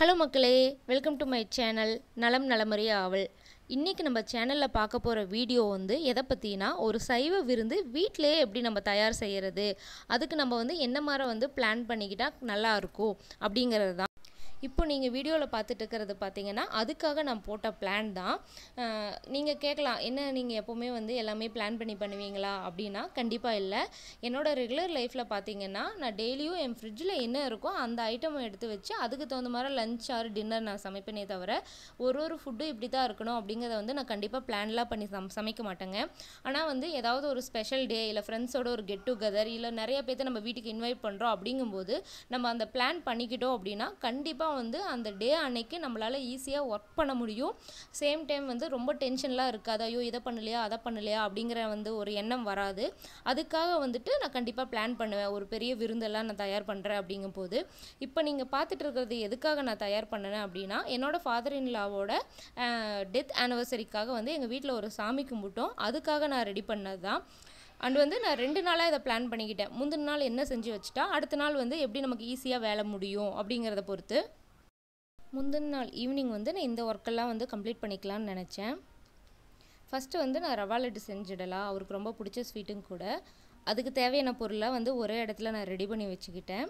hello மக்களே welcome to my channel நலம் நலமறிய ஆவல் இன்றைக்கி நம்ம சேனலில் பார்க்க போகிற வீடியோ வந்து எதை பற்றினா ஒரு சைவ விருந்து வீட்டிலேயே எப்படி நம்ம தயார் செய்கிறது அதுக்கு நம்ம வந்து என்ன மாதிரி வந்து பிளான் பண்ணிக்கிட்டால் நல்லா இருக்கும் அப்படிங்கிறது தான் இப்போ நீங்கள் வீடியோவில் பார்த்துட்டு இருக்கிறது பார்த்தீங்கன்னா அதுக்காக நான் போட்ட பிளான் தான் நீங்கள் கேட்கலாம் என்ன நீங்கள் எப்போவுமே வந்து எல்லாமே பிளான் பண்ணி பண்ணுவீங்களா அப்படின்னா கண்டிப்பாக இல்லை என்னோட ரெகுலர் லைஃப்பில் பார்த்தீங்கன்னா நான் டெய்லியும் என் ஃப்ரிட்ஜில் என்ன இருக்கோ அந்த ஐட்டம் எடுத்து வச்சு அதுக்கு தகுந்த மாதிரி லஞ்ச் ஆர் டின்னர் நான் சமைப்பேனே தவிர ஒரு ஒரு ஃபுட்டும் இப்படி தான் இருக்கணும் அப்படிங்கிறத வந்து நான் கண்டிப்பாக பிளான்லாம் பண்ணி சம் சமைக்க மாட்டேங்க ஆனால் வந்து ஏதாவது ஒரு ஸ்பெஷல் டே இல்லை ஃப்ரெண்ட்ஸோட ஒரு கெட் டுகெதர் இல்லை நிறைய பேர்த்த நம்ம வீட்டுக்கு இன்வைட் பண்ணுறோம் அப்படிங்கும்போது நம்ம அந்த பிளான் பண்ணிக்கிட்டோம் அப்படின்னா கண்டிப்பாக வந்து அந்த டே அன்னைக்கு நம்மளால் ஈஸியாக ஒர்க் பண்ண முடியும் சேம் டைம் வந்து ரொம்ப டென்ஷன்லாம் இருக்காது ஐயோ இதை பண்ணலையா அதை பண்ணலையா அப்படிங்கிற வந்து ஒரு எண்ணம் வராது அதுக்காக வந்துட்டு நான் கண்டிப்பாக பிளான் பண்ணுவேன் ஒரு பெரிய விருந்தெல்லாம் நான் தயார் பண்ணுறேன் அப்படிங்கும்போது இப்போ நீங்கள் பார்த்துட்டு இருக்கிறது எதுக்காக நான் தயார் பண்ணினேன் அப்படின்னா என்னோட ஃபாதர் இன் லாவோட டெத் ஆனிவர்சரிக்காக வந்து எங்கள் வீட்டில் ஒரு சாமி கும்பிட்டோம் அதுக்காக நான் ரெடி பண்ணது தான் அண்ட் வந்து நான் ரெண்டு நாளாக இதை பிளான் பண்ணிக்கிட்டேன் முந்தின நாள் என்ன செஞ்சு வச்சுட்டா அடுத்த நாள் வந்து எப்படி நமக்கு ஈஸியாக வேலை முடியும் அப்படிங்கிறத பொறுத்து முந்தின நாள் ஈவினிங் வந்து நான் இந்த ஒர்க்கெல்லாம் வந்து கம்ப்ளீட் பண்ணிக்கலாம்னு நினச்சேன் ஃபஸ்ட்டு வந்து நான் ரவா லட்டு செஞ்சிடலாம் அவருக்கு ரொம்ப பிடிச்ச ஸ்வீட்டும் கூட அதுக்கு தேவையான பொருளாக வந்து ஒரே இடத்துல நான் ரெடி பண்ணி வச்சுக்கிட்டேன்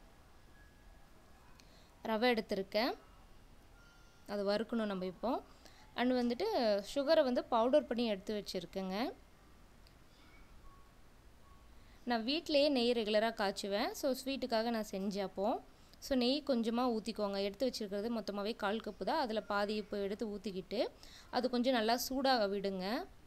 ரவை எடுத்திருக்கேன் அது வறுக்கணும் நம்ம இப்போ அண்ட் வந்துட்டு சுகரை வந்து பவுடர் பண்ணி எடுத்து வச்சுருக்கேங்க நான் வீட்டிலையே நெய் ரெகுலராக காய்ச்சுவேன் ஸோ ஸ்வீட்டுக்காக நான் செஞ்சேன் அப்போது ஸோ நெய் கொஞ்சமாக ஊற்றிக்கோங்க எடுத்து வச்சுருக்கிறது மொத்தமாகவே கால் கப்பு தான் அதில் பாதி இப்போ எடுத்து ஊற்றிக்கிட்டு அது கொஞ்சம் நல்லா சூடாக விடுங்க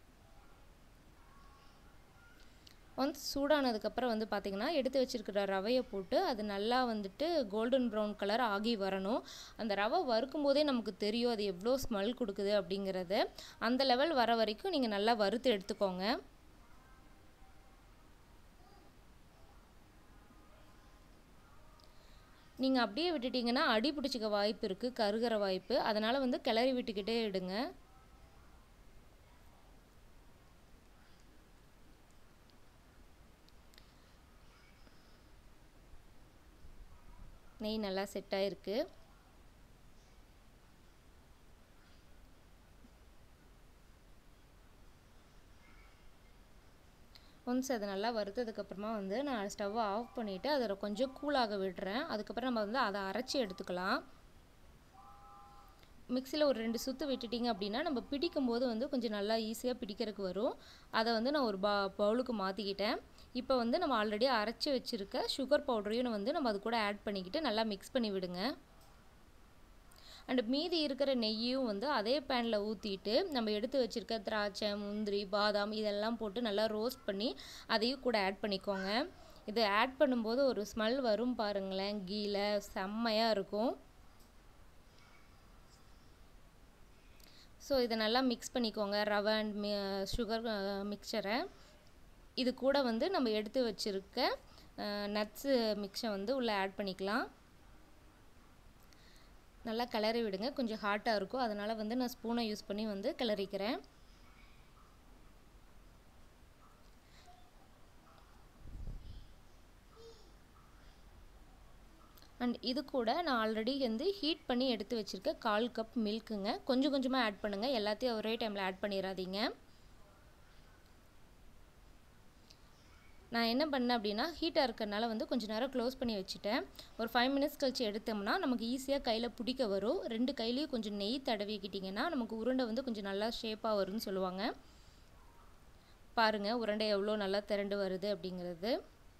வந்து சூடானதுக்கப்புறம் வந்து பார்த்திங்கன்னா எடுத்து வச்சுருக்கிற ரவையை போட்டு அது நல்லா வந்துட்டு கோல்டன் ப்ரௌன் கலர் ஆகி வரணும் அந்த ரவை வறுக்கும் போதே நமக்கு தெரியும் அது எவ்வளோ ஸ்மெல் கொடுக்குது அப்படிங்கிறது அந்த லெவல் வர வரைக்கும் நீங்கள் நல்லா வறுத்து எடுத்துக்கோங்க நீங்கள் அப்படியே விட்டுட்டிங்கன்னா அடி பிடிச்சிக்க வாய்ப்பு இருக்குது கருகிற வாய்ப்பு அதனால் வந்து கிளறி விட்டுக்கிட்டே எடுங்க நெய் நல்லா செட் ஆகிருக்கு ஒன்ஸ் அது நல்லா வறுத்ததுக்கப்புறமா வந்து நான் ஸ்டவ்வை ஆஃப் பண்ணிவிட்டு அதை கொஞ்சம் கூலாக விடுறேன் அதுக்கப்புறம் நம்ம வந்து அதை அரைச்சி எடுத்துக்கலாம் மிக்சியில் ஒரு ரெண்டு சுற்று விட்டுட்டிங்க அப்படின்னா நம்ம பிடிக்கும்போது வந்து கொஞ்சம் நல்லா ஈஸியாக பிடிக்கிறதுக்கு வரும் அதை வந்து நான் ஒரு பா பவுலுக்கு மாற்றிக்கிட்டேன் இப்போ வந்து நம்ம ஆல்ரெடி அரைச்சி வச்சுருக்க சுகர் பவுடரையும் வந்து நம்ம அது கூட ஆட் பண்ணிக்கிட்டு நல்லா மிக்ஸ் பண்ணி விடுங்க அண்டு மீதி இருக்கிற நெய்யும் வந்து அதே பேனில் ஊற்றிட்டு நம்ம எடுத்து வச்சுருக்க திராட்சை முந்திரி பாதாம் இதெல்லாம் போட்டு நல்லா ரோஸ்ட் பண்ணி அதையும் கூட ஆட் பண்ணிக்கோங்க இதை ஆட் பண்ணும்போது ஒரு ஸ்மெல் வரும் பாருங்களேன் கீழே செம்மையாக இருக்கும் ஸோ இதை நல்லா மிக்ஸ் பண்ணிக்கோங்க ரவை அண்ட் மி சுகர் மிக்சரை இது கூட வந்து நம்ம எடுத்து வச்சுருக்க நட்ஸு மிக்ஸை வந்து உள்ளே ஆட் பண்ணிக்கலாம் நல்லா கிளறி விடுங்க கொஞ்சம் ஹாட்டாக இருக்கும் அதனால் வந்து நான் ஸ்பூனை யூஸ் பண்ணி வந்து கிளறிக்கிறேன் அண்ட் இது கூட நான் ஆல்ரெடி வந்து ஹீட் பண்ணி எடுத்து வச்சுருக்க கால் கப் மில்க்குங்க கொஞ்சம் கொஞ்சமாக ஆட் பண்ணுங்கள் எல்லாத்தையும் ஒரே டைமில் ஆட் பண்ணிடாதீங்க நான் என்ன பண்ணேன் அப்படின்னா ஹீட்டாக இருக்கிறனால வந்து கொஞ்சம் நேரம் க்ளோஸ் பண்ணி வச்சுட்டேன் ஒரு ஃபைவ் மினிட்ஸ் கழிச்சு எடுத்தோம்னா நமக்கு ஈஸியாக கையில் பிடிக்க வரும் ரெண்டு கையிலையும் கொஞ்சம் நெய் தடவிக்கிட்டிங்கன்னா நமக்கு உருண்டை வந்து கொஞ்சம் நல்லா ஷேப்பாக வரும்னு சொல்லுவாங்க பாருங்கள் உருண்டை எவ்வளோ நல்லா திரண்டு வருது அப்படிங்கிறது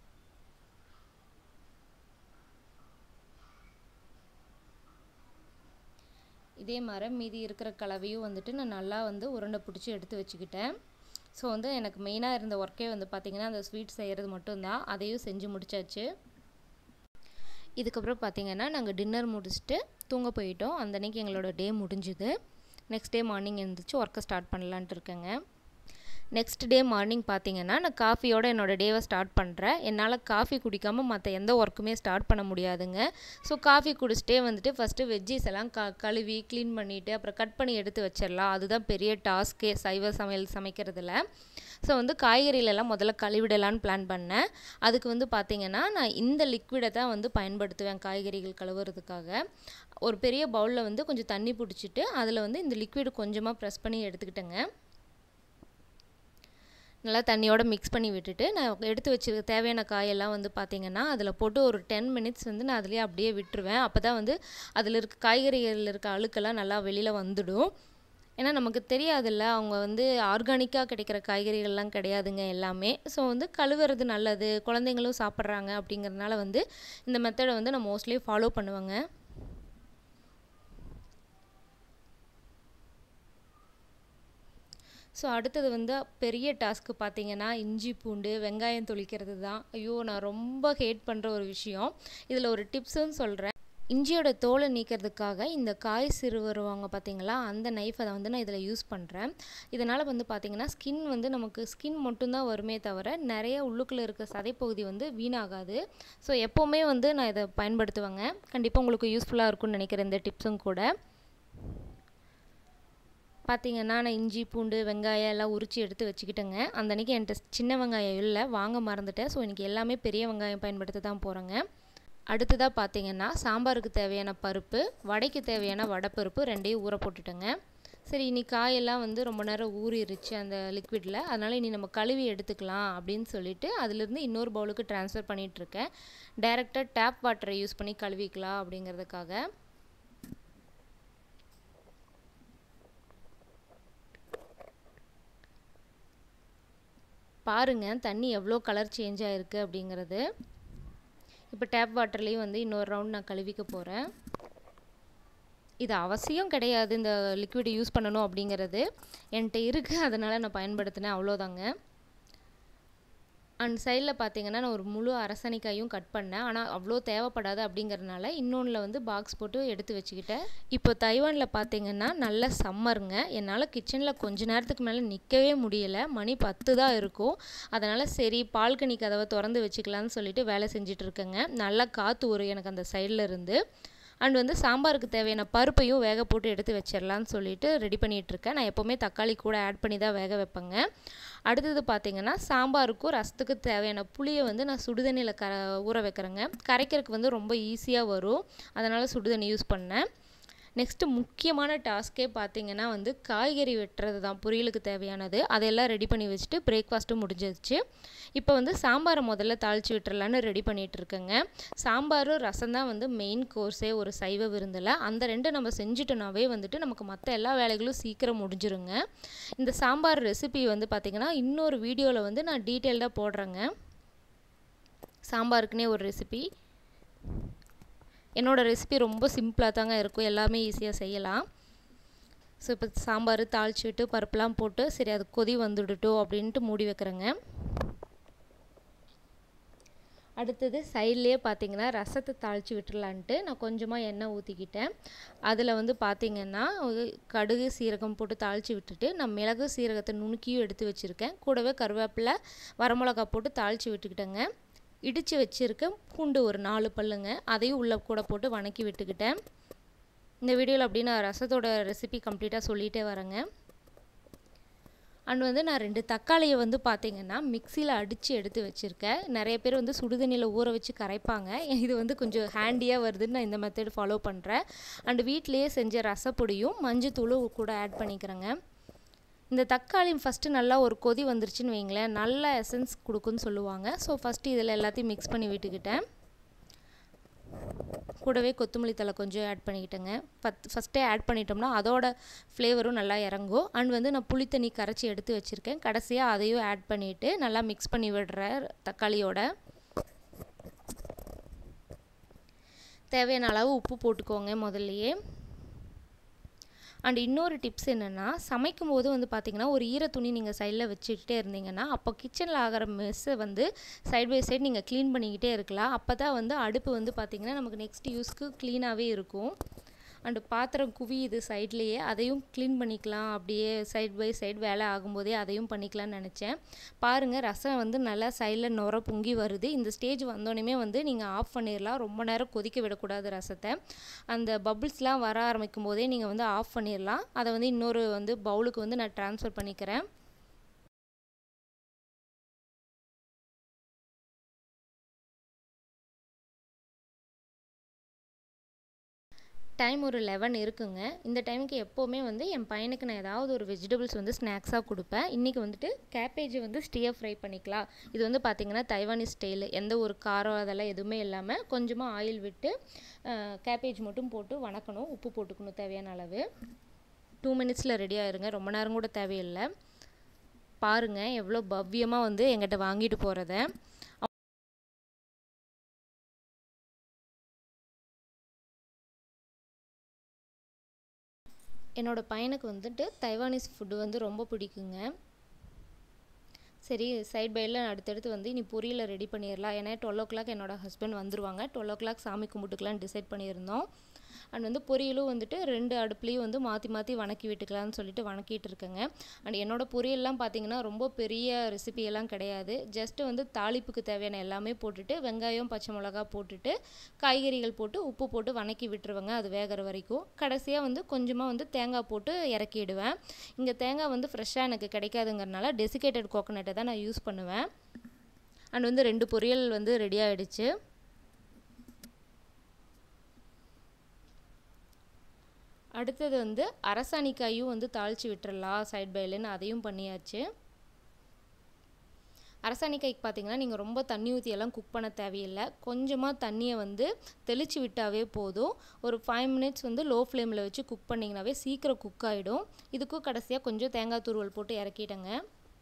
இதே மாதிரி மீதி இருக்கிற கலவையும் வந்துட்டு நான் நல்லா வந்து உருண்டை பிடிச்சி எடுத்து வச்சுக்கிட்டேன் ஸோ வந்து எனக்கு மெயினாக இருந்த ஒர்க்கே வந்து பார்த்திங்கன்னா அந்த ஸ்வீட் செய்கிறது மட்டும்தான் அதையும் செஞ்சு முடிச்சாச்சு இதுக்கப்புறம் பார்த்திங்கன்னா நாங்கள் டின்னர் முடிச்சுட்டு தூங்க போயிட்டோம் அந்த அன்றைக்கி எங்களோட டே முடிஞ்சுது நெக்ஸ்ட் டே மார்னிங் எழுந்திரிச்சு ஒர்க்கை ஸ்டார்ட் பண்ணலான்ட்டு இருக்கேங்க நெக்ஸ்ட் டே மார்னிங் பார்த்தீங்கன்னா நான் காஃபியோட என்னோடய டேவை ஸ்டார்ட் பண்ணுறேன் என்னால் காஃபி குடிக்காமல் மற்ற எந்த ஒர்க்குமே ஸ்டார்ட் பண்ண முடியாதுங்க ஸோ காஃபி குடிச்சிட்டே வந்துட்டு ஃபஸ்ட்டு வெஜ்ஜிஸ் எல்லாம் க கழுவி க்ளீன் பண்ணிவிட்டு அப்புறம் கட் பண்ணி எடுத்து வச்சிடலாம் அதுதான் பெரிய டாஸ்க்கே சைவ சமையல் சமைக்கிறதுல ஸோ வந்து காய்கறிகளெல்லாம் முதல்ல கழுவிடலான்னு பிளான் பண்ணேன் அதுக்கு வந்து பார்த்திங்கன்னா நான் இந்த லிக்விடை தான் வந்து பயன்படுத்துவேன் காய்கறிகள் கழுவுறதுக்காக ஒரு பெரிய பவுலில் வந்து கொஞ்சம் தண்ணி பிடிச்சிட்டு அதில் வந்து இந்த லிக்விடு கொஞ்சமாக ப்ரெஸ் பண்ணி எடுத்துக்கிட்டேங்க நல்லா தண்ணியோட மிக்ஸ் பண்ணி விட்டுட்டு நான் எடுத்து வச்சிருக்க தேவையான காயெல்லாம் வந்து பார்த்திங்கன்னா அதில் போட்டு ஒரு டென் மினிட்ஸ் வந்து நான் அதிலே அப்படியே விட்டுருவேன் அப்போ தான் வந்து அதில் இருக்க காய்கறிகளில் இருக்க அழுக்கெல்லாம் நல்லா வெளியில் வந்துடும் ஏன்னா நமக்கு தெரியாதுல்ல அவங்க வந்து ஆர்கானிக்காக கிடைக்கிற காய்கறிகள்லாம் கிடையாதுங்க எல்லாமே ஸோ வந்து கழுவுறது நல்லது குழந்தைங்களும் சாப்பிட்றாங்க அப்படிங்கிறதுனால வந்து இந்த மெத்தடை வந்து நான் மோஸ்ட்லி ஃபாலோ பண்ணுவேங்க ஸோ அடுத்தது வந்து பெரிய டாஸ்க்கு பார்த்தீங்கன்னா இஞ்சி பூண்டு வெங்காயம் தொளிக்கிறது தான் ஐயோ நான் ரொம்ப ஹேட் பண்ணுற ஒரு விஷயம் இதில் ஒரு டிப்ஸுன்னு சொல்கிறேன் இஞ்சியோட தோலை நீக்கிறதுக்காக இந்த காய் சிறு வருவாங்க பார்த்தீங்களா அந்த நைஃபை வந்து நான் இதில் யூஸ் பண்ணுறேன் இதனால் வந்து பார்த்திங்கன்னா ஸ்கின் வந்து நமக்கு ஸ்கின் மட்டும்தான் வருமே தவிர நிறைய உள்ளுக்குள்ளே இருக்க சதைப்பகுதி வந்து வீணாகாது ஸோ எப்போவுமே வந்து நான் இதை பயன்படுத்துவேங்க கண்டிப்பாக உங்களுக்கு யூஸ்ஃபுல்லாக இருக்கும்னு நினைக்கிறேன் இந்த டிப்ஸும் கூட பார்த்தீங்கன்னா நான் இஞ்சி பூண்டு வெங்காயம் எல்லாம் உரித்து எடுத்து வச்சுக்கிட்டேங்க அந்த அன்றைக்கி என்கிட்ட சின்ன வெங்காயம் இல்லை வாங்க மறந்துட்டேன் ஸோ இன்றைக்கி எல்லாமே பெரிய வெங்காயம் பயன்படுத்த தான் போகிறேங்க அடுத்ததாக பார்த்தீங்கன்னா சாம்பாருக்கு தேவையான பருப்பு வடைக்கு தேவையான வடைப்பருப்பு ரெண்டையும் ஊற போட்டுட்டேங்க சரி இனி காயெல்லாம் வந்து ரொம்ப நேரம் ஊறிடுச்சு அந்த லிக்விடில் அதனால் இனி நம்ம கழுவி எடுத்துக்கலாம் அப்படின்னு சொல்லிட்டு அதிலிருந்து இன்னொரு பவுலுக்கு ட்ரான்ஸ்ஃபர் பண்ணிகிட்ருக்கேன் டைரெக்டாக டேப் வாட்டரை யூஸ் பண்ணி கழுவிக்கலாம் அப்படிங்கிறதுக்காக பாருங்கள் தண்ணி எவ்வளோ கலர் சேஞ்ச் ஆகிருக்கு அப்படிங்கிறது இப்போ டேப் வாட்டர்லேயும் வந்து இன்னொரு ரவுண்ட் நான் கழுவிக்க போகிறேன் இது அவசியம் கிடையாது இந்த லிக்விட் யூஸ் பண்ணணும் அப்படிங்கிறது என்கிட்ட இருக்குது அதனால் நான் பயன்படுத்தினேன் அவ்வளோதாங்க அண்ட் சைடில் பார்த்தீங்கன்னா நான் ஒரு முழு அரசணிக்காயும் கட் பண்ணேன் ஆனால் அவ்வளோ தேவைப்படாது அப்படிங்கிறதுனால இன்னொன்றில் வந்து பாக்ஸ் போட்டு எடுத்து வச்சுக்கிட்டேன் இப்போ தைவானில் பார்த்தீங்கன்னா நல்ல சம்மருங்க என்னால் கிச்சனில் கொஞ்ச நேரத்துக்கு மேலே நிற்கவே முடியலை மணி பத்து தான் இருக்கும் அதனால் சரி பால்கனி கதவை திறந்து வச்சுக்கலான்னு சொல்லிட்டு வேலை செஞ்சுட்டு இருக்கேங்க நல்லா காற்று வரும் எனக்கு அந்த சைடில் இருந்து அண்ட் வந்து சாம்பாருக்கு தேவையான பருப்பையும் வேக போட்டு எடுத்து வச்சிடலான்னு சொல்லிட்டு ரெடி பண்ணிகிட்ருக்கேன் நான் எப்போவுமே தக்காளி கூட ஆட் பண்ணி தான் வேக வைப்பேங்க அடுத்தது பார்த்திங்கன்னா சாம்பாருக்கும் ரசத்துக்கு தேவையான புளியை வந்து நான் சுடுதண்ணியில் க ஊற வைக்கிறேங்க கரைக்கிறதுக்கு வந்து ரொம்ப ஈஸியாக வரும் அதனால் சுடுதண்ணி யூஸ் பண்ணேன் நெக்ஸ்ட்டு முக்கியமான டாஸ்க்கே பார்த்தீங்கன்னா வந்து காய்கறி வெட்டுறது தான் பொரியலுக்கு தேவையானது அதையெல்லாம் ரெடி பண்ணி வச்சுட்டு பிரேக்ஃபாஸ்ட்டும் முடிஞ்சிருச்சு இப்போ வந்து சாம்பாரை முதல்ல தாளித்து விட்டுறலான்னு ரெடி பண்ணிகிட்டு இருக்கேங்க சாம்பாரும் ரசம் தான் வந்து மெயின் கோர்ஸே ஒரு சைவ விருந்தில் அந்த ரெண்டு நம்ம செஞ்சுட்டோனாவே வந்துட்டு நமக்கு மற்ற எல்லா வேலைகளும் சீக்கிரம் முடிஞ்சிருங்க இந்த சாம்பார் ரெசிபி வந்து பார்த்திங்கன்னா இன்னொரு வீடியோவில் வந்து நான் டீட்டெயில்டாக போடுறேங்க சாம்பாருக்குனே ஒரு ரெசிபி என்னோடய ரெசிபி ரொம்ப சிம்பிளாக தாங்க இருக்கும் எல்லாமே ஈஸியாக செய்யலாம் ஸோ இப்போ சாம்பார் தாளிச்சு விட்டு பருப்புலாம் போட்டு சரி அது கொதி வந்துடட்டும் அப்படின்ட்டு மூடி வைக்கிறேங்க அடுத்தது சைட்லேயே பார்த்தீங்கன்னா ரசத்தை தாளித்து விட்டுறலான்ட்டு நான் கொஞ்சமாக எண்ணெய் ஊற்றிக்கிட்டேன் அதில் வந்து பார்த்திங்கன்னா கடுகு சீரகம் போட்டு தாளித்து விட்டுட்டு நான் மிளகு சீரகத்தை நுணுக்கியும் எடுத்து வச்சுருக்கேன் கூடவே கருவேப்பிலை வரமிளகா போட்டு தாளித்து விட்டுக்கிட்டேங்க இடித்து வச்சுருக்க பூண்டு ஒரு நாலு பல்லுங்க அதையும் உள்ளே கூட போட்டு வணக்கி விட்டுக்கிட்டேன் இந்த வீடியோவில் அப்படி நான் ரசத்தோட ரெசிபி கம்ப்ளீட்டாக சொல்லிகிட்டே வரேங்க அண்ட் வந்து நான் ரெண்டு தக்காளியை வந்து பார்த்திங்கன்னா மிக்சியில் அடித்து எடுத்து வச்சுருக்கேன் நிறைய பேர் வந்து சுடுதண்ணியில் ஊற வச்சு கரைப்பாங்க இது வந்து கொஞ்சம் ஹேண்டியாக வருதுன்னு நான் இந்த மெத்தட் ஃபாலோ பண்ணுறேன் அண்டு வீட்டிலேயே செஞ்ச ரசப்பொடியும் மஞ்சத்தூளும் கூட ஆட் பண்ணிக்கிறேங்க இந்த தக்காளி ஃபஸ்ட்டு நல்லா ஒரு கொதி வந்துருச்சுன்னு வைங்களேன் நல்ல எசன்ஸ் கொடுக்குன்னு சொல்லுவாங்க ஸோ ஃபஸ்ட்டு இதில் எல்லாத்தையும் மிக்ஸ் பண்ணி விட்டுக்கிட்டேன் கூடவே கொத்தமல்லி தலை கொஞ்சம் ஆட் பண்ணிக்கிட்டேங்க ஃபஸ்ட் ஃபஸ்ட்டே ஆட் பண்ணிட்டோம்னா அதோட ஃப்ளேவரும் நல்லா இறங்கும் அண்ட் வந்து நான் புளித்தண்ணி கரைச்சி எடுத்து வச்சுருக்கேன் கடைசியாக அதையும் ஆட் பண்ணிவிட்டு நல்லா மிக்ஸ் பண்ணி விடுறேன் தக்காளியோட தேவையான அளவு உப்பு போட்டுக்கோங்க முதல்லையே அண்ட் இன்னொரு டிப்ஸ் என்னென்னா சமைக்கும் போது வந்து பார்த்திங்கன்னா ஒரு ஈர துணி நீங்கள் சைடில் வச்சுக்கிட்டே இருந்தீங்கன்னா அப்போ கிச்சனில் ஆகிற மெஸ்ஸை வந்து சைட் பை சைடு நீங்கள் க்ளீன் பண்ணிக்கிட்டே இருக்கலாம் அப்போ தான் வந்து அடுப்பு வந்து பார்த்திங்கன்னா நமக்கு நெக்ஸ்ட் யூஸ்க்கு க்ளீனாகவே இருக்கும் அண்டு பாத்திரம் குவியுது சைட்லேயே அதையும் க்ளீன் பண்ணிக்கலாம் அப்படியே சைட் பை சைடு வேலை ஆகும்போதே அதையும் பண்ணிக்கலாம்னு நினச்சேன் பாருங்கள் ரசம் வந்து நல்லா சைடில் நுர பொங்கி வருது இந்த ஸ்டேஜ் வந்தோடனே வந்து நீங்கள் ஆஃப் பண்ணிடலாம் ரொம்ப நேரம் கொதிக்க விடக்கூடாது ரசத்தை அந்த பபிள்ஸ்லாம் வர ஆரம்பிக்கும் போதே நீங்கள் வந்து ஆஃப் பண்ணிடலாம் அதை வந்து இன்னொரு வந்து பவுலுக்கு வந்து நான் ட்ரான்ஸ்ஃபர் பண்ணிக்கிறேன் டைம் ஒரு லெவன் இருக்குங்க இந்த டைமுக்கு எப்போவுமே வந்து என் பையனுக்கு நான் ஏதாவது ஒரு வெஜிடபிள்ஸ் வந்து ஸ்நாக்ஸாக கொடுப்பேன் இன்றைக்கி வந்துட்டு கேபேஜ் வந்து ஸ்டியர் ஃப்ரை பண்ணிக்கலாம் இது வந்து பார்த்திங்கன்னா தைவானிஸ் ஸ்டைலு எந்த ஒரு காரம் அதெல்லாம் எதுவுமே இல்லாமல் கொஞ்சமாக ஆயில் விட்டு கேபேஜ் மட்டும் போட்டு வணக்கணும் உப்பு போட்டுக்கணும் தேவையான அளவு டூ மினிட்ஸில் ரெடி ஆயிருங்க ரொம்ப நேரம் கூட தேவையில்லை பாருங்கள் எவ்வளோ பவ்யமாக வந்து எங்கிட்ட வாங்கிட்டு போகிறத என்னோடய பையனுக்கு வந்துட்டு தைவானிஸ் ஃபுட்டு வந்து ரொம்ப பிடிக்குங்க சரி சைட் பையில் அடுத்தடுத்து வந்து இனி பொரியலை ரெடி பண்ணிடலாம் ஏன்னா டுவெல் ஓ கிளாக் என்னோடய ஹஸ்பண்ட் வந்துருவாங்க டுவெல் ஓ கிளாக் சாமி கும்பிட்டுக்கலான்னு டிசைட் பண்ணியிருந்தோம் அண்ட் வந்து பொரியலும் வந்துட்டு ரெண்டு அடுப்புலேயும் வந்து மாற்றி மாற்றி வணக்கி விட்டுக்கலாம்னு சொல்லிட்டு வணக்கிட்டு இருக்கேங்க அண்ட் என்னோட பொரியல்லாம் பார்த்தீங்கன்னா ரொம்ப பெரிய ரெசிபியெல்லாம் கிடையாது ஜஸ்ட்டு வந்து தாளிப்புக்கு தேவையான எல்லாமே போட்டுட்டு வெங்காயம் பச்சை மிளகா போட்டுட்டு காய்கறிகள் போட்டு உப்பு போட்டு வணக்கி விட்டுருவேங்க அது வேகிற வரைக்கும் கடைசியாக வந்து கொஞ்சமாக வந்து தேங்காய் போட்டு இறக்கிடுவேன் இங்கே தேங்காய் வந்து ஃப்ரெஷ்ஷாக எனக்கு கிடைக்காதுங்கிறனால டெசிகேட்டட் கோகோனட்டை தான் நான் யூஸ் பண்ணுவேன் அண்ட் வந்து ரெண்டு பொரியல் வந்து ரெடி ஆகிடுச்சு அடுத்தது வந்து அரசாணிக்காயும் வந்து தாளித்து விட்டுறலாம் சைட் பைலன்னு அதையும் பண்ணியாச்சு அரசாணிக்காய்க்கு பார்த்தீங்கன்னா நீங்கள் ரொம்ப தண்ணி ஊற்றியெல்லாம் குக் பண்ண தேவையில்லை கொஞ்சமாக தண்ணியை வந்து தெளித்து விட்டாவே போதும் ஒரு ஃபைவ் மினிட்ஸ் வந்து லோ ஃப்ளேமில் வச்சு குக் பண்ணிங்கனாவே சீக்கிரம் குக் ஆகிடும் இதுக்கும் கடைசியாக கொஞ்சம் தேங்காய் துருவல் போட்டு இறக்கிட்டேங்க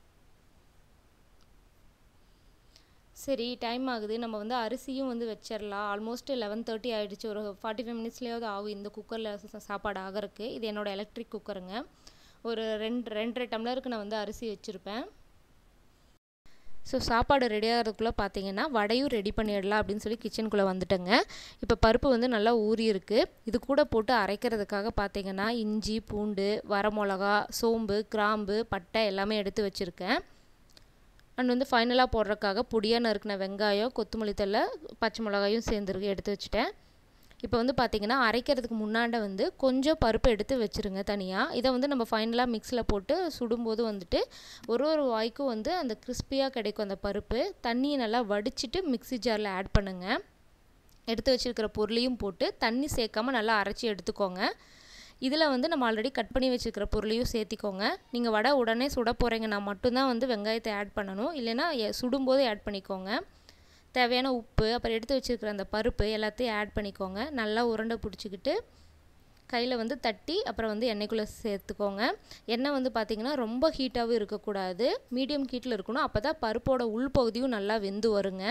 சரி டைம் ஆகுது நம்ம வந்து அரிசியும் வந்து வச்சிடலாம் ஆல்மோஸ்ட் லெவன் தேர்ட்டி ஆகிடுச்சு ஒரு ஃபார்ட்டி ஃபைவ் மினிட்ஸ்லேயாவது ஆகும் இந்த குக்கரில் சாப்பாடு ஆகிறதுக்கு இது என்னோடய எலக்ட்ரிக் குக்கருங்க ஒரு ரெண்டு ரெண்டரை டம்ளருக்கு நான் வந்து அரிசி வச்சுருப்பேன் ஸோ சாப்பாடு ரெடி ஆகிறதுக்குள்ளே பார்த்தீங்கன்னா வடையும் ரெடி பண்ணிடலாம் அப்படின்னு சொல்லி கிச்சனுக்குள்ளே வந்துட்டேங்க இப்போ பருப்பு வந்து நல்லா ஊறி இருக்குது இது கூட போட்டு அரைக்கிறதுக்காக பார்த்தீங்கன்னா இஞ்சி பூண்டு வரமிளகா சோம்பு கிராம்பு பட்டை எல்லாமே எடுத்து வச்சுருக்கேன் அண்ட் வந்து ஃபைனலாக போடுறதுக்காக பொடியாக நறுக்கின வெங்காயம் கொத்தமல்லி தழை பச்சை மிளகாயும் சேர்ந்துருக்கு எடுத்து வச்சுட்டேன் இப்போ வந்து பார்த்திங்கன்னா அரைக்கிறதுக்கு முன்னாண்ட வந்து கொஞ்சம் பருப்பு எடுத்து வச்சுருங்க தனியாக இதை வந்து நம்ம ஃபைனலாக மிக்ஸில் போட்டு சுடும்போது வந்துட்டு ஒரு ஒரு வாய்க்கும் வந்து அந்த கிறிஸ்பியாக கிடைக்கும் அந்த பருப்பு தண்ணியை நல்லா வடிச்சிட்டு மிக்ஸி ஜாரில் ஆட் பண்ணுங்கள் எடுத்து வச்சுருக்கிற பொருளையும் போட்டு தண்ணி சேர்க்காம நல்லா அரைச்சி எடுத்துக்கோங்க இதில் வந்து நம்ம ஆல்ரெடி கட் பண்ணி வச்சுருக்கிற பொருளையும் சேர்த்திக்கோங்க நீங்கள் வடை உடனே சுட போகிறீங்கன்னா மட்டும்தான் வந்து வெங்காயத்தை ஆட் பண்ணணும் இல்லைன்னா சுடும்போது ஆட் பண்ணிக்கோங்க தேவையான உப்பு அப்புறம் எடுத்து வச்சுருக்கிற அந்த பருப்பு எல்லாத்தையும் ஆட் பண்ணிக்கோங்க நல்லா உருண்டை பிடிச்சிக்கிட்டு கையில் வந்து தட்டி அப்புறம் வந்து எண்ணெய்க்குள்ளே சேர்த்துக்கோங்க எண்ணெய் வந்து பார்த்திங்கன்னா ரொம்ப ஹீட்டாகவும் இருக்கக்கூடாது மீடியம் ஹீட்டில் இருக்கணும் அப்போ தான் பருப்போட உள்பகுதியும் நல்லா வெந்து வருங்க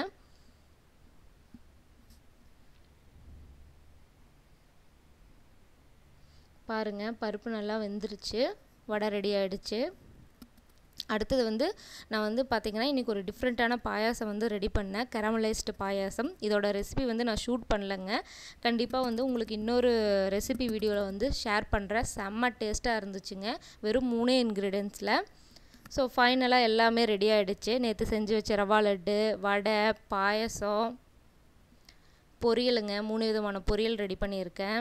பாருங்கள் பருப்பு நல்லா வெந்துருச்சு வடை ரெடி ஆகிடுச்சு அடுத்தது வந்து நான் வந்து பார்த்திங்கன்னா இன்றைக்கி ஒரு டிஃப்ரெண்ட்டான பாயாசம் வந்து ரெடி பண்ணேன் கரமலைஸ்டு பாயாசம் இதோட ரெசிபி வந்து நான் ஷூட் பண்ணலைங்க கண்டிப்பாக வந்து உங்களுக்கு இன்னொரு ரெசிபி வீடியோவில் வந்து ஷேர் பண்ணுறேன் செம்ம டேஸ்ட்டாக இருந்துச்சுங்க வெறும் மூணே இன்க்ரீடியன்ஸில் ஸோ ஃபைனலாக எல்லாமே ரெடி ஆகிடுச்சு நேற்று செஞ்சு வச்ச ரவா லட்டு வடை பாயசம் பொரியலுங்க மூணு விதமான பொரியல் ரெடி பண்ணியிருக்கேன்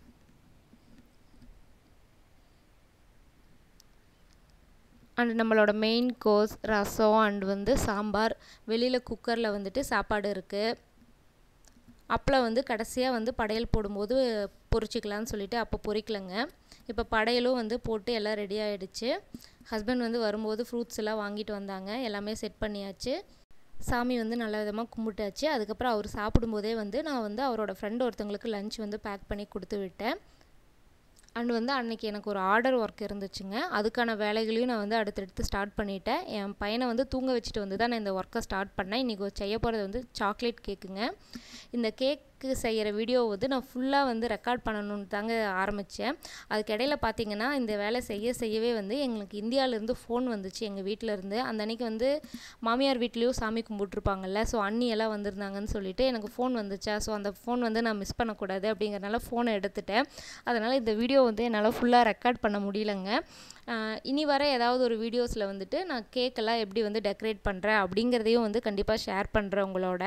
அண்ட் நம்மளோட மெயின் கோர்ஸ் ரசம் அண்ட் வந்து சாம்பார் வெளியில் குக்கரில் வந்துட்டு சாப்பாடு இருக்குது அப்பளம் வந்து கடைசியாக வந்து படையல் போடும்போது பொரிச்சிக்கலான்னு சொல்லிட்டு அப்போ பொரிக்கலைங்க இப்போ படையலும் வந்து போட்டு எல்லாம் ரெடி ஆகிடுச்சு ஹஸ்பண்ட் வந்து வரும்போது ஃப்ரூட்ஸ் எல்லாம் வாங்கிட்டு வந்தாங்க எல்லாமே செட் பண்ணியாச்சு சாமி வந்து நல்ல விதமாக கும்பிட்டாச்சு அதுக்கப்புறம் அவர் சாப்பிடும்போதே வந்து நான் வந்து அவரோட ஃப்ரெண்ட் ஒருத்தவங்களுக்கு லஞ்ச் வந்து பேக் பண்ணி கொடுத்து விட்டேன் அண்ட் வந்து அன்றைக்கி எனக்கு ஒரு ஆர்டர் ஒர்க் இருந்துச்சுங்க அதுக்கான வேலைகளையும் நான் வந்து அடுத்தடுத்து ஸ்டார்ட் பண்ணிட்டேன் என் பையனை வந்து தூங்க வச்சுட்டு வந்து தான் நான் இந்த ஒர்க்கை ஸ்டார்ட் பண்ணேன் இன்றைக்கி செய்ய போகிறது வந்து சாக்லேட் கேக்குங்க இந்த கேக் கேக்கு செய்கிற வீடியோ வந்து நான் ஃபுல்லாக வந்து ரெக்கார்ட் பண்ணணும்னு தாங்க ஆரம்பித்தேன் அதுக்கிடையில் பார்த்தீங்கன்னா இந்த வேலை செய்ய செய்யவே வந்து எங்களுக்கு இந்தியாவிலேருந்து ஃபோன் வந்துச்சு எங்கள் வீட்டிலேருந்து அந்த அன்னைக்கு வந்து மாமியார் வீட்லேயும் சாமி கும்பிட்ருப்பாங்கல்ல ஸோ அண்ணி எல்லாம் வந்திருந்தாங்கன்னு சொல்லிட்டு எனக்கு ஃபோன் வந்துச்சா ஸோ அந்த ஃபோன் வந்து நான் மிஸ் பண்ணக்கூடாது அப்படிங்கிறனால ஃபோனை எடுத்துட்டேன் அதனால் இந்த வீடியோ வந்து என்னால் ஃபுல்லாக ரெக்கார்ட் பண்ண முடியலங்க ஆஹ் இனி வர ஏதாவது ஒரு வீடியோஸில் வந்துட்டு நான் கேக்கெல்லாம் எப்படி வந்து டெக்கரேட் பண்ணுறேன் அப்படிங்கிறதையும் வந்து கண்டிப்பாக ஷேர் பண்ணுறேன் உங்களோட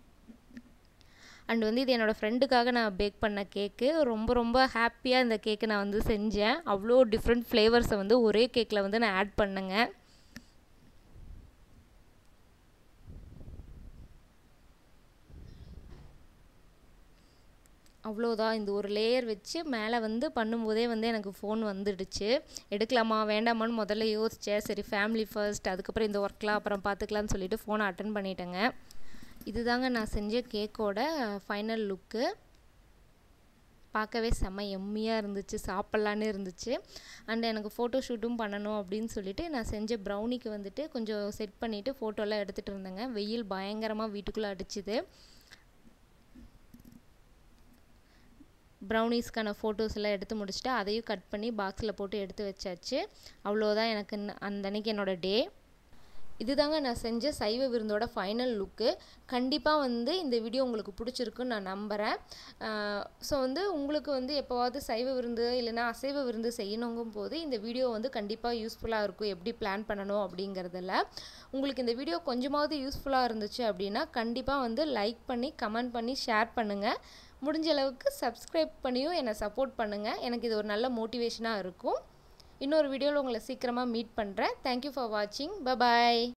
அண்ட் வந்து இது என்னோடய ஃப்ரெண்டுக்காக நான் பேக் பண்ண கேக்கு ரொம்ப ரொம்ப ஹாப்பியாக இந்த கேக்கு நான் வந்து செஞ்சேன் அவ்வளோ டிஃப்ரெண்ட் ஃப்ளேவர்ஸை வந்து ஒரே கேக்கில் வந்து நான் ஆட் பண்ணேங்க அவ்வளோதான் இந்த ஒரு லேயர் வச்சு மேலே வந்து பண்ணும்போதே வந்து எனக்கு ஃபோன் வந்துடுச்சு எடுக்கலாமா வேண்டாமான்னு முதல்ல யோசித்தேன் சரி ஃபேமிலி ஃபர்ஸ்ட் அதுக்கப்புறம் இந்த ஒர்க்லாம் அப்புறம் பார்த்துக்கலான்னு சொல்லிட்டு ஃபோனை அட்டன் பண்ணிட்டேங்க இதுதாங்க நான் செஞ்ச கேக்கோட ஃபைனல் லுக்கு பார்க்கவே செம்ம எம்மியாக இருந்துச்சு சாப்பிட்லான்னு இருந்துச்சு அண்ட் எனக்கு ஃபோட்டோ ஷூட்டும் பண்ணணும் அப்படின்னு சொல்லிட்டு நான் செஞ்ச ப்ரௌனிக்கு வந்துட்டு கொஞ்சம் செட் பண்ணிவிட்டு ஃபோட்டோலாம் எடுத்துகிட்டு இருந்தேங்க வெயில் பயங்கரமாக வீட்டுக்குள்ளே அடிச்சுது ப்ரௌனிஸ்க்கான ஃபோட்டோஸ் எல்லாம் எடுத்து முடிச்சுட்டு அதையும் கட் பண்ணி பாக்ஸில் போட்டு எடுத்து வச்சாச்சு அவ்வளோதான் எனக்கு அந்த அன்னைக்கு என்னோடய டே இதுதாங்க நான் செஞ்ச சைவ விருந்தோட ஃபைனல் லுக்கு கண்டிப்பாக வந்து இந்த வீடியோ உங்களுக்கு பிடிச்சிருக்குன்னு நான் நம்புகிறேன் ஸோ வந்து உங்களுக்கு வந்து எப்போவாவது சைவ விருந்து இல்லைனா அசைவ விருந்து செய்யணுங்கும் போது இந்த வீடியோ வந்து கண்டிப்பாக யூஸ்ஃபுல்லாக இருக்கும் எப்படி பிளான் பண்ணணும் அப்படிங்கிறதுல உங்களுக்கு இந்த வீடியோ கொஞ்சமாவது யூஸ்ஃபுல்லாக இருந்துச்சு அப்படின்னா கண்டிப்பாக வந்து லைக் பண்ணி கமெண்ட் பண்ணி ஷேர் பண்ணுங்கள் முடிஞ்ச அளவுக்கு சப்ஸ்கிரைப் பண்ணியும் என்னை சப்போர்ட் பண்ணுங்கள் எனக்கு இது ஒரு நல்ல மோட்டிவேஷனாக இருக்கும் இன்னொரு வீடியோவில் உங்களை சீக்கிரமாக மீட் பண்ணுறேன் தேங்க்யூ ஃபார் வாட்சிங் பபாய்